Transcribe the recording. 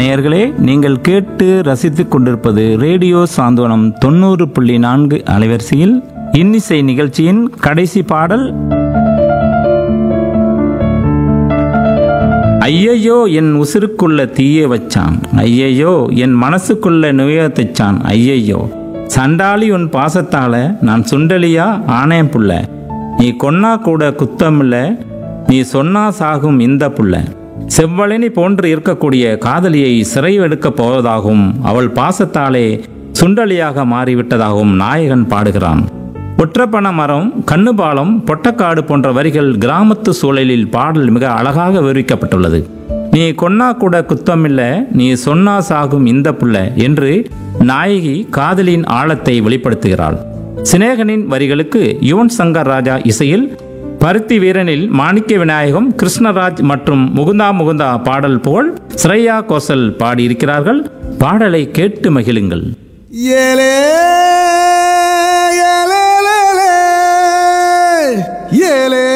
நேயர்களே நீங்கள் கேட்டு ரசித்துக் கொண்டிருப்பது ரேடியோ சாந்தோனம் தொண்ணூறு புள்ளி நான்கு அலைவரிசையில் இன்னிசை நிகழ்ச்சியின் கடைசி பாடல் ஐயையோ என் உசுருக்குள்ள தீய வச்சான் ஐயையோ என் மனசுக்குள்ள நுழைய தைச்சான் ஐயையோ சண்டாளி உன் பாசத்தால நான் சுண்டலியா ஆனேன் புள்ள நீ கொன்னா கூட குத்தமில்ல நீ சொன்னா சாகும் இந்த புள்ள செவ்வழனி போன்று இருக்கக்கூடிய காதலியை சிறை எடுக்கப் போவதாகவும் அவள் பாசத்தாலே சுண்டலியாக மாறிவிட்டதாகவும் நாயகன் பாடுகிறான் ஒற்றப்பன மரம் கண்ணுபாலம் பொட்டக்காடு போன்ற வரிகள் கிராமத்து சூழலில் பாடல் மிக அழகாக விவரிக்கப்பட்டுள்ளது நீ கொன்னா கூட குத்தமில்ல நீ சொன்னா சாகும் இந்த புள்ள என்று நாயகி காதலின் ஆழத்தை வெளிப்படுத்துகிறாள் சிநேகனின் வரிகளுக்கு யுவன் சங்கர் ராஜா இசையில் பருத்தி வீரனில் மாணிக்க விநாயகம் கிருஷ்ணராஜ் மற்றும் முகுந்தா முகுந்தா பாடல் புகழ் ஸ்ரேயா கோசல் பாடியிருக்கிறார்கள் பாடலை கேட்டு மகிழுங்கள் ஏலே ஏலே ஏலே